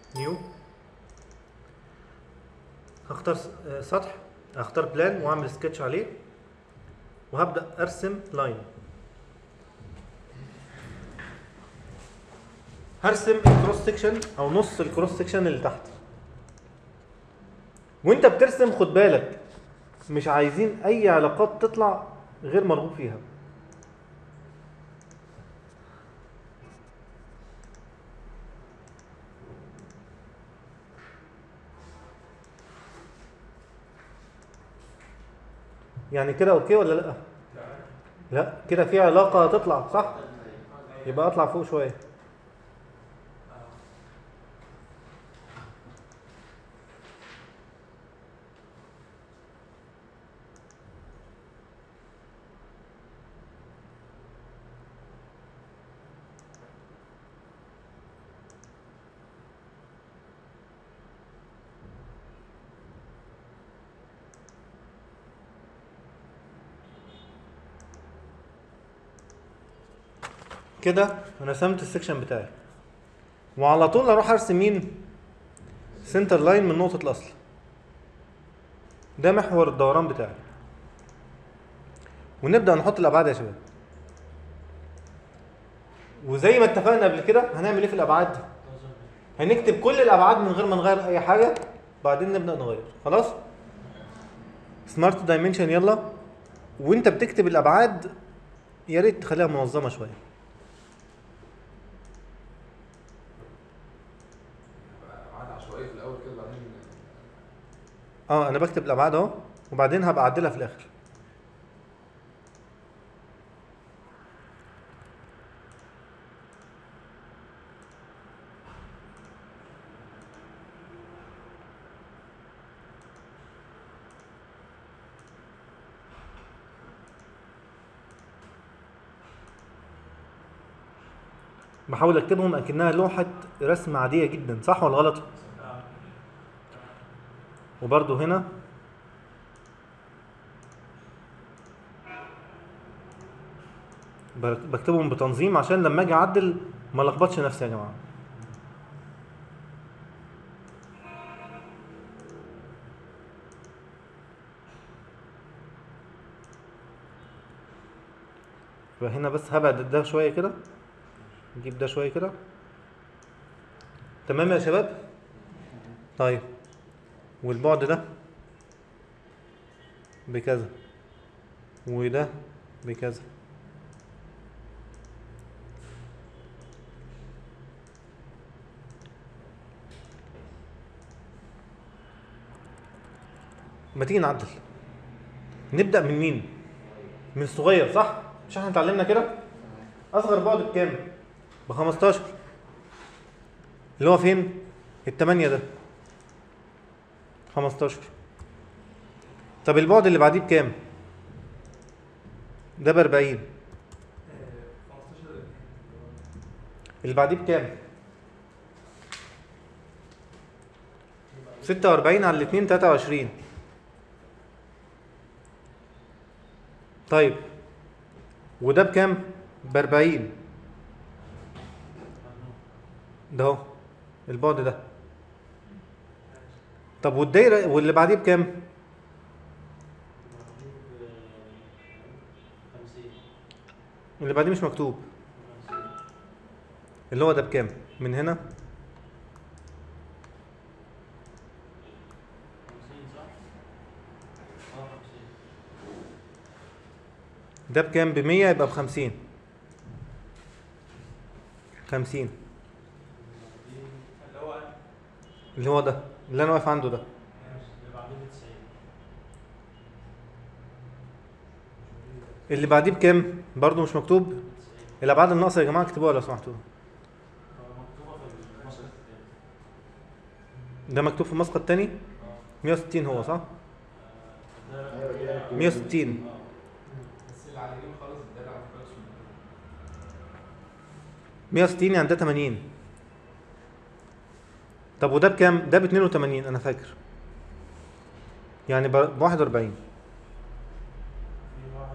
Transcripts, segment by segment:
نيو هختار س- آه، سطح هختار بلان واعمل سكتش عليه وهبدا ارسم لاين هرسم الكروس سكشن او نص الكروس سكشن اللي تحت وانت بترسم خد بالك مش عايزين اي علاقات تطلع غير مرغوب فيها يعني كده اوكي ولا لا لا كده في علاقه هتطلع صح يبقى اطلع فوق شويه كده رسمت السكشن بتاعي وعلى طول اروح ارسم مين سنتر لاين من نقطه الاصل ده محور الدوران بتاعي ونبدا نحط الابعاد يا شباب وزي ما اتفقنا قبل كده هنعمل ايه في الابعاد هنكتب كل الابعاد من غير ما نغير اي حاجه بعدين نبدا نغير خلاص سمارت دايمنشن يلا وانت بتكتب الابعاد يا ريت تخليها منظمه شويه ابعاد عشوائيه في الاول كده بعدين اه انا بكتب الابعاد اهو وبعدين هبقى اعدلها في الاخر بحاول اكتبهم اكنها لوحه رسم عاديه جدا صح ولا غلط وبرضو هنا بر- بكتبهم بتنظيم عشان لما اجي اعدل ما لخبطش نفسي يا جماعه يبقى هنا بس هبعد ده شويه كده نجيب ده شويه كده تمام يا شباب طيب والبعد ده بكذا وده بكذا ما تيجي نعدل نبدأ من مين؟ من الصغير صح؟ مش احنا اتعلمنا كده؟ أصغر بعد بكام؟ ب 15 اللي هو فين؟ التمانية ده 15 طب البعد اللي بعديه بكام؟ ده ب 40 اللي بعديه بكام؟ 46 على الاثنين 23 طيب وده بكام؟ ب 40 ده اهو البعد ده طب والدايره واللي بعديه بكام؟ اللي بعديه مش مكتوب اللي هو ده بكام؟ من هنا ده بكام؟ ب 100 يبقى ب 50 50 اللي هو اللي هو ده اللي انا واقف عنده ده اللي بعدين 90 اللي بعديه بكام؟ برضه مش مكتوب الابعاد الناقصه يا جماعه اكتبوها لو سمحتوا مكتوبه في المصدر الثاني ده مكتوب في المسقط التاني 160 هو صح؟ 160 بس اللي على اليمين خالص الدايره على فكره اسمه 160 يعني ده 80 طب وده بكام؟ ده ب 82 انا فاكر يعني ب 41 في واحد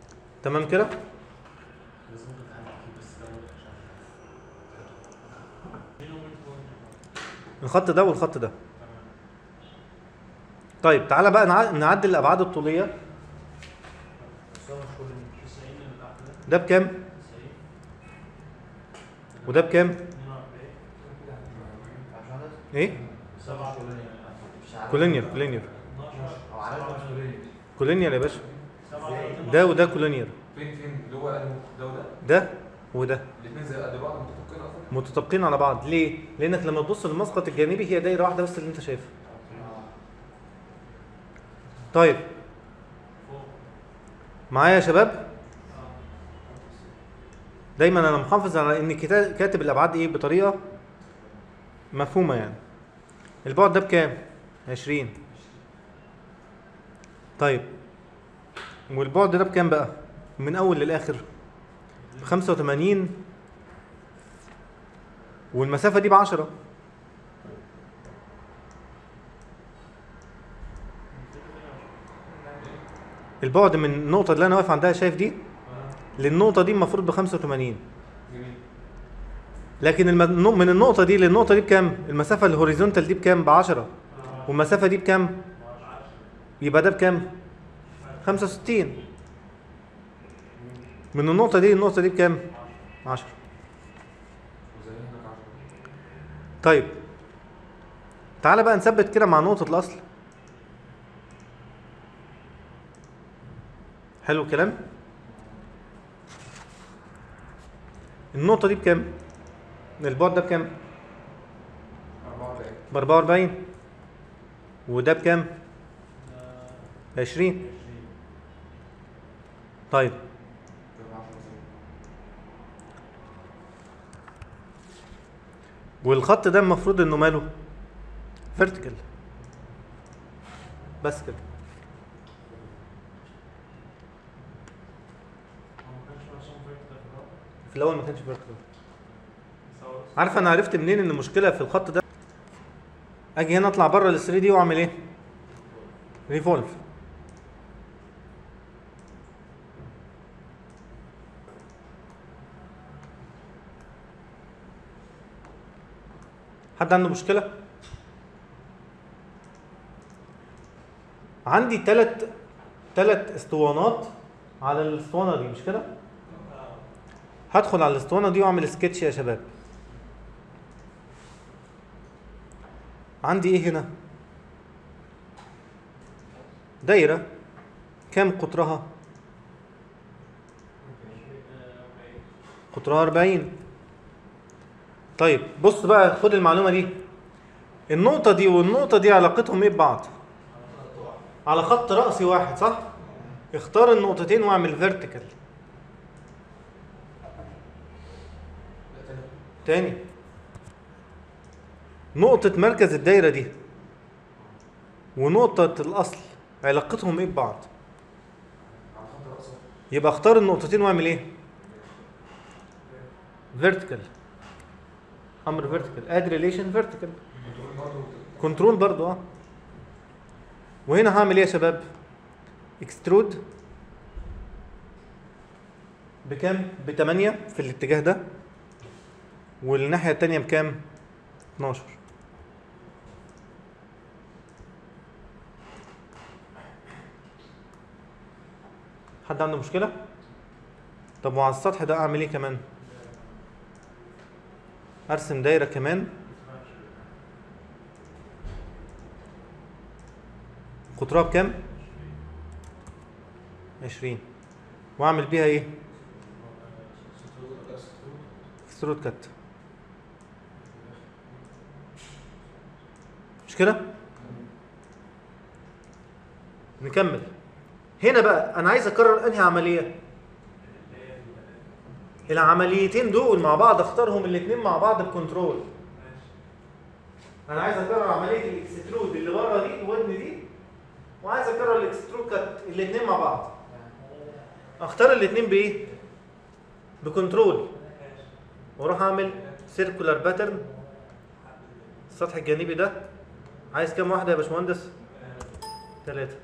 تمام كده؟ لازم تتعلم بس ده مش الخط ده والخط ده تمام طيب تعالى بقى نع- نعدل الابعاد الطوليه 90 اللي تحت ده ده بكام 90 وده بكام 42 ايه 7 كولينير كولينير 12 كولينير يا باشا 37 ده وده كولينير فين فين اللي هو انه ده وده ده وده الاثنين زي قد بعض متفقين اصلا متطابقين على بعض ليه لانك لما تبص للمسقط الجانبي هي دايره واحده بس اللي انت شايفها طيب فوق معايا يا شباب اه دايما انا محافظ على ان كتا- كاتب الابعاد ايه بطريقه مفهومه يعني البعد ده بكام 20 طيب والبعد ده بكام بقى من اول للاخر ب 85 والمسافه دي ب 10 البعد من النقطه اللي انا واقف عندها شايف دي للنقطه دي المفروض ب 85 جميل لكن الم... النق- من النقطه دي للنقطه دي بكام المسافه الهوريزونتال دي بكام ب 10 والمسافه دي بكام يبقى ده بكام 65 من النقطه دي للنقطه دي بكام 10 وزي هناك 10 طيب تعالى بقى نثبت كده مع نقطه الاصل حلو الكلام النقطه دي بكام البعد ده بكام 44 ب 44 وده بكام 20 طيب ده 10 والخط ده المفروض انه ماله فيرتيكال بس كده هو ما كانش مرسوم فيرتيكال في الأول في الاول ما كانش فيرتيكال صور عارف انا عرفت منين ان المشكله في الخط ده اجي هنا اطلع بره ال 3 دي واعمل ايه ريفولف حد عنده مشكله عندي ثلاث ثلاث اسطوانات على الاسطوانه دي مش كده هدخل على الاسطوانه دي واعمل سكتش يا شباب عندي ايه هنا دايره كام قطرها قطرها 40 طيب بص بقى خد المعلومه دي النقطه دي والنقطه دي علاقتهم ايه ببعض على خط رأسي واحد صح اختار النقطتين واعمل فيرتيكال لا تاني تاني نقطة مركز الدايرة دي ونقطة الأصل علاقتهم إيه ببعض؟ على خط راسه يبقى اختار النقطتين واعمل إيه؟ فيرتيكال أمر فيرتيكال اد ريليشن فيرتيكال كنترول برضه كنترول برضو اه وهنا هعمل ايه يا شباب؟ اكسترود بكام؟ ب 8 في الاتجاه ده والناحية التانية بكام؟ 12 حد عنده مشكلة؟ طب وعلى السطح ده اعمل ايه كمان؟ ارسم دايرة كمان قطرها بكام؟ 20 واعمل بيها ايه؟ اكسترود كات مش كده؟ نكمل هنا بقى انا عايز اكرر انهي عمليه العمليتين دول مع بعض اختارهم الاثنين مع بعض بكنترول انا عايز اكرر عمليه الاكسترود اللي بره دي الودن دي وعايز اكرر الاكسترود كات الاثنين مع بعض اختار الاثنين بايه بكنترول واروح اعمل سيركولار باترن السطح الجانبي ده عايز كام واحده يا باشمهندس ثلاثه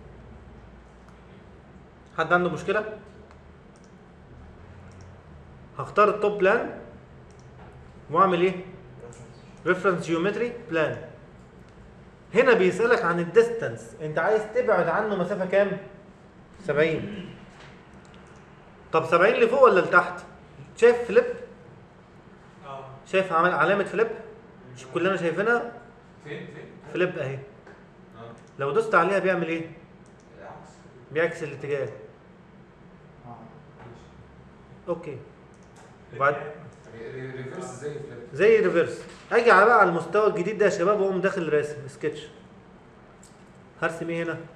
حد عنده مشكله هختار التوب بلان واعمل ايه ريفرنس جيومتري بلان هنا بيسألك عن الديستانس انت عايز تبعد عنه مسافة كام 70 طب 70 لفوق ولا لتحت شايف فليب اه شايف عمل علامة فليب مش كلنا شايفينها فين فين؟ فليب اهي اه لو دوست عليها بيعمل ايه العكس بيعكس الاتجاه اه ماشي اوكي وبعد يعني ري- ريفرس زي فليب زي ريفرس اجي على بقى على المستوى الجديد ده يا شباب واقوم داخل راسم سكتش هرسم ايه هنا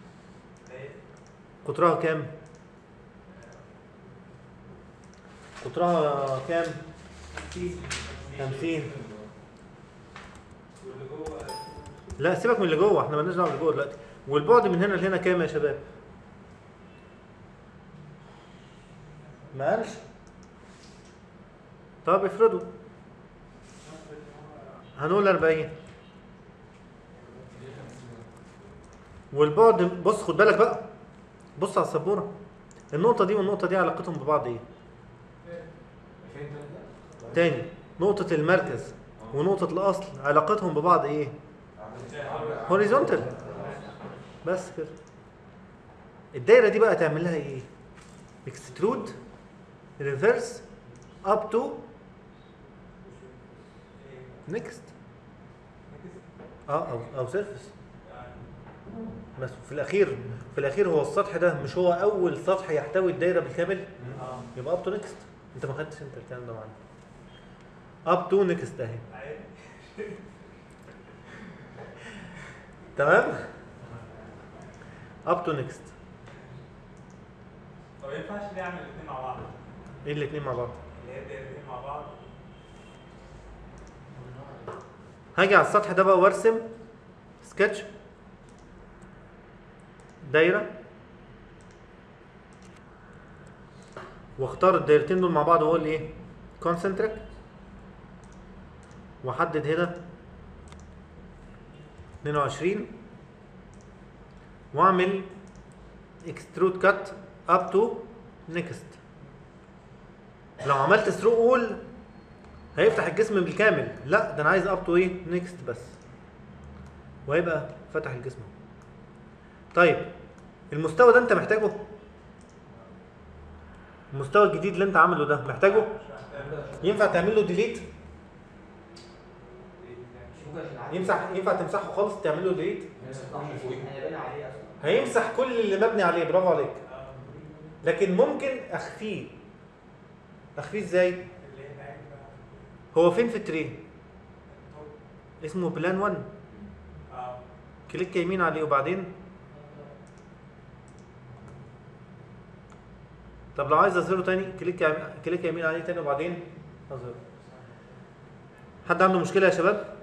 قطرها كام قطرها كام 50 واللي جوه لا سيبك من اللي جوه احنا مالناش دعوه باللي جوه دلوقتي والبعد من هنا لهنا كام يا شباب ما قالش طب افرضوا هنقول 40 والبعد بص خد بالك بقى بص على السبوره النقطه دي والنقطه دي علاقتهم ببعض ايه فين ده؟ تاني نقطه المركز ونقطه الاصل علاقتهم ببعض ايه هوريزونتال بس كده الدايره دي بقى تعمل لها ايه اكسترود ريفرس اب تو نيكست اه او او سيرفيس بس في الاخير في الاخير هو السطح ده مش هو اول سطح يحتوي الدايره بالكامل اه يبقى اب تو نيكست انت ما خدتش انت الكلام ده معانا اب تو نيكست اهي عادي تمام اب تو نيكست طب ما ينفعش نعمل الاثنين مع بعض ايه الاثنين مع بعض اللي هي الدايرتين مع بعض هاجي على السطح ده بقى وارسم سكتش دايره واختار الدايرتين دول مع بعض واقول ايه كونسنتريك واحدد هنا 22 واعمل اكسترود كات اب تو نيكست لو عملت ثرو اول هيفتح الجسم بالكامل لا ده انا عايز اب تو ايه نيكست بس وهيبقى فتح الجسم طيب المستوى ده انت محتاجه المستوى الجديد اللي انت عامله ده محتاجه ينفع تعمل له ديليت يمسح ينفع تمسحه خالص تعمل له ديليت هيمسح كل اللي مبني عليه برافو عليك لكن ممكن اخفيه اخفيه ازاي اللي هناك بقى هو فين في التري اسمه بلان 1 اه كليك يمين عليه وبعدين طب لو عايز اظهره تاني كليك يم- كليك يمين عليه تاني وبعدين اظهره حد عنده مشكله يا شباب